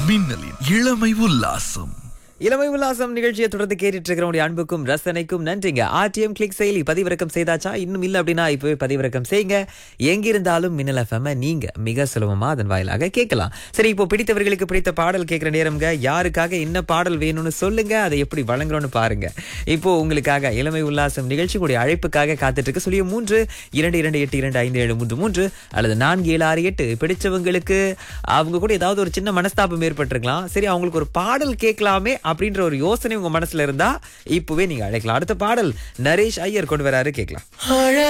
மின்னலின் இளமை உல்லாசம் இளமை உல்லாசம் நிகழ்ச்சியை தொடர்ந்து கேட்டுட்டு இருக்கிறவங்களுடைய அன்புக்கும் ரசனைக்கும் நன்றிங்க ஆர்டிஎம் கிளிக் செயலி பதிவிறக்கம் செய்தாச்சா இன்னும் இல்ல அப்படின்னா இப்பவே பதிவிறக்கம் செய்யுங்க எங்கிருந்தாலும் மின்னல் எஃப்எம் நீங்க மிக சுலபமா அதன் வாயிலாக கேட்கலாம் சரி இப்போ பிடித்தவர்களுக்கு பிடித்த பாடல் கேட்கிற நேரம்ங்க யாருக்காக என்ன பாடல் வேணும்னு சொல்லுங்க அதை எப்படி வழங்குறோம்னு பாருங்க இப்போ உங்களுக்காக இளமை உல்லாசம் நிகழ்ச்சியுடைய அழைப்புக்காக காத்துட்டு இருக்க சொல்லிய மூன்று இரண்டு இரண்டு எட்டு இரண்டு ஐந்து ஏழு மூன்று மூன்று அல்லது நான்கு ஏழு ஆறு எட்டு பிடிச்சவங்களுக்கு அவங்க கூட ஏதாவது ஒரு சின்ன மனஸ்தாபம் ஏற்பட்டிருக்கலாம் சரி அவங்களுக்கு ஒரு பாடல் கேட்கலாமே அப்படின்ற ஒரு யோசனை உங்க மனசுல இருந்தா இப்பவே நீங்க அழைக்கலாம் அடுத்த பாடல் நரேஷ் ஐயர் கொண்டு வராரு கேட்கலாம்